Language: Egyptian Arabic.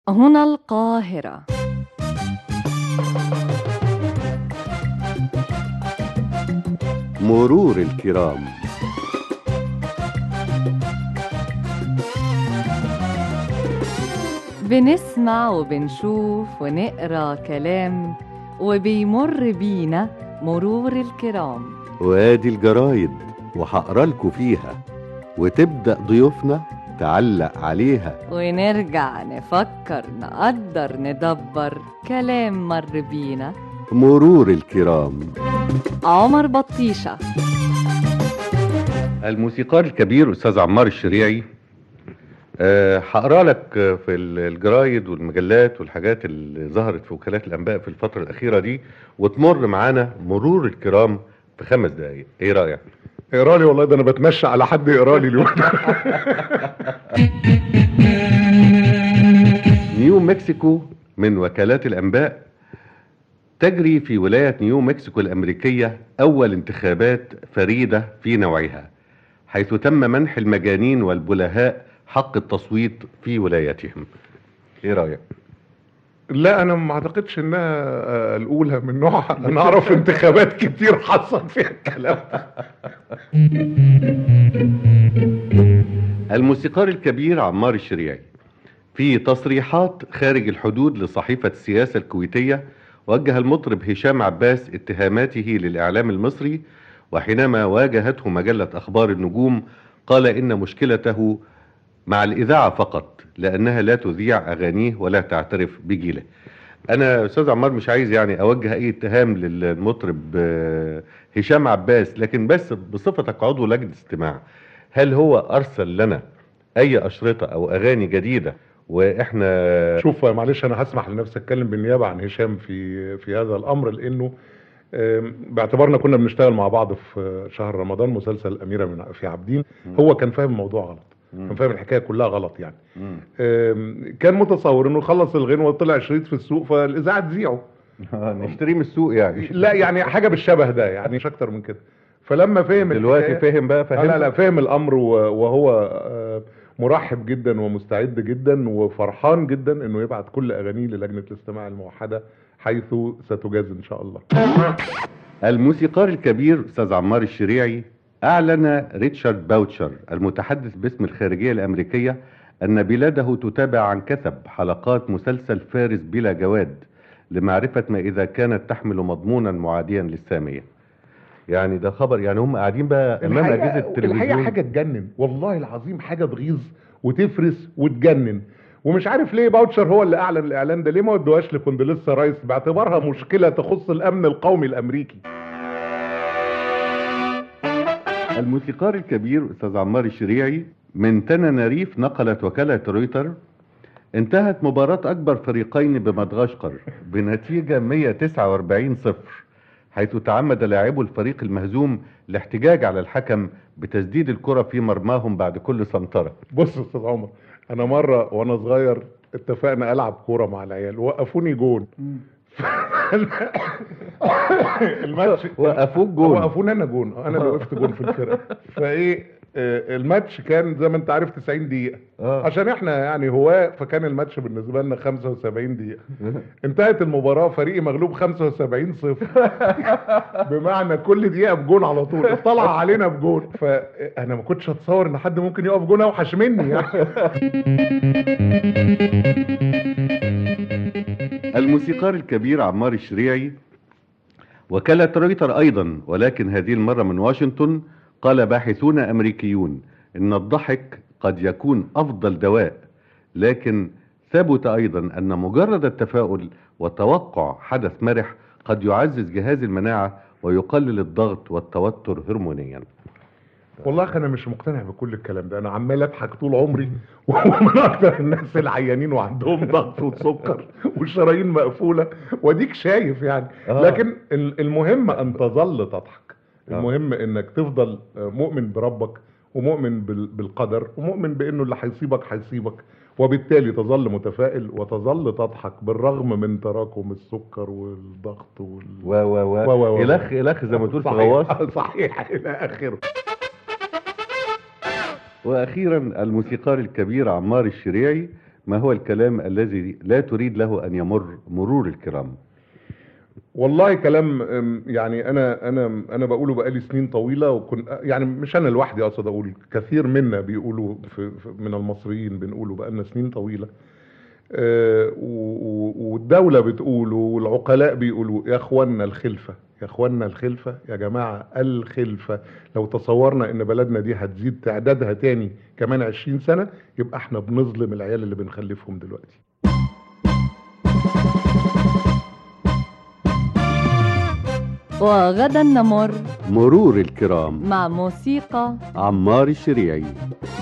هنا القاهرة مرور الكرام بنسمع وبنشوف ونقرا كلام وبيمر بينا مرور الكرام وادي الجرايد وهقرا لكم فيها وتبدأ ضيوفنا تعلق عليها ونرجع نفكر نقدر ندبر كلام مر بينا مرور الكرام عمر بطيشة الموسيقار الكبير أستاذ عمار الشريعي آه، هقرا لك في الجرايد والمجلات والحاجات اللي ظهرت في وكالات الأنباء في الفترة الأخيرة دي وتمر معانا مرور الكرام في خمس دقايق إيه رأيك؟ اقرا لي والله ده انا بتمشى على حد يقرا لي لوحده نيو مكسيكو من وكالات الأنباء تجري في ولاية نيو مكسيكو الأمريكية أول انتخابات فريدة في نوعها حيث تم منح المجانين والبلهاء حق التصويت في ولايتهم ايه رأيك؟ لا انا ما اعتقدش انها آه، الاولى من نوعها انا اعرف انتخابات كتير حصل فيها الكلام ده الموسيقار الكبير عمار الشريعي في تصريحات خارج الحدود لصحيفة السياسة الكويتية وجه المطرب هشام عباس اتهاماته للإعلام المصري وحينما واجهته مجلة أخبار النجوم قال إن مشكلته مع الإذاعة فقط لأنها لا تذيع أغانيه ولا تعترف بجيله أنا أستاذ عمار مش عايز يعني أوجه أي اتهام للمطرب آه، هشام عباس لكن بس بصفتك عضو لجنة استماع هل هو أرسل لنا أي أشرطة أو أغاني جديدة وإحنا شوف معلش انا هسمح لنفسي اتكلم بالنيابه عن هشام في في هذا الامر لانه آم، باعتبارنا كنا بنشتغل مع بعض في شهر رمضان مسلسل الاميره من في عابدين هو كان فاهم الموضوع غلط كان فاهم الحكايه كلها غلط يعني مم. آم، كان متصور انه خلص الغنوه وطلع شريط في السوق فالاذاعه تذيعه نشتري من السوق يعني لا يعني حاجه بالشبه ده يعني مش اكتر من كده فلما فهم دلوقتي الحكاية- فهم بقى آه فهم لا لا فهم الامر و- وهو آه، مرحب جدا ومستعد جدا وفرحان جدا انه يبعت كل اغانيه للجنه الاستماع الموحده حيث ستجاز ان شاء الله الموسيقار الكبير استاذ عمار الشريعي اعلن ريتشارد باوتشر المتحدث باسم الخارجيه الامريكيه ان بلاده تتابع عن كثب حلقات مسلسل فارس بلا جواد لمعرفه ما اذا كانت تحمل مضمونا معاديا للساميه يعني ده خبر يعني هم قاعدين بقى امام اجهزه الحقيقه التلفزيون حاجه تجنن والله العظيم حاجه تغيظ وتفرس وتجنن ومش عارف ليه باوتشر هو اللي اعلن الاعلان ده ليه ما ودوهاش لكوندوليسا رايس باعتبارها مشكله تخص الامن القومي الامريكي الموسيقار الكبير استاذ عمار الشريعي من تناناريف نقلت وكالة رويتر انتهت مباراة أكبر فريقين بمدغشقر بنتيجة 149 صفر حيث تعمد لاعبو الفريق المهزوم الاحتجاج على الحكم بتسديد الكرة في مرماهم بعد كل سنترة بص يا استاذ عمر انا مره وانا صغير اتفقنا العب كوره مع العيال وقفوني جون الماتش وقفوك جون وقفوني انا جون انا اللي وقفت جون في الفرقه فايه آه، الماتش كان زي ما انت عارف 90 دقيقه آه. عشان احنا يعني هواه فكان الماتش بالنسبه لنا 75 دقيقه انتهت المباراه فريقي مغلوب 75 صفر بمعنى كل دقيقه بجون على طول طلع علينا بجون فانا ما كنتش اتصور ان حد ممكن يقف جون اوحش مني يعني الموسيقار الكبير عمار الشريعي وكالة رويتر أيضا ولكن هذه المرة من واشنطن قال باحثون أمريكيون إن الضحك قد يكون أفضل دواء لكن ثبت أيضا أن مجرد التفاؤل وتوقع حدث مرح قد يعزز جهاز المناعة ويقلل الضغط والتوتر هرمونيا والله انا مش مقتنع بكل الكلام ده انا عمال اضحك طول عمري ومن اكتر الناس العيانين وعندهم ضغط وسكر والشرايين مقفوله واديك شايف يعني آه. لكن ال- المهم ان تظل تضحك آه. المهم انك تفضل مؤمن بربك ومؤمن بال- بالقدر ومؤمن بانه اللي هيصيبك هيصيبك وبالتالي تظل متفائل وتظل تضحك بالرغم من تراكم السكر والضغط وال و و و- و- و و- إلخ إلخ زي ما تقول في صحيح- غواص صحيح الى اخره واخيرا الموسيقار الكبير عمار الشريعي ما هو الكلام الذي لا تريد له أن يمر مرور الكرام والله كلام أم، يعني انا انا انا بقوله بقالي سنين طويله وكن يعني مش انا لوحدي اقصد اقول كثير منا بيقولوا في في- من المصريين بنقوله بقالنا سنين طويله آه، و- و- والدوله بتقوله والعقلاء بيقولوا يا اخوانا الخلفه يا اخوانا الخلفه يا جماعه الخلفه لو تصورنا ان بلدنا دي هتزيد تعدادها تاني كمان 20 سنه يبقى احنا بنظلم العيال اللي بنخلفهم دلوقتي وغدا نمر مرور الكرام مع موسيقى عمار الشريعي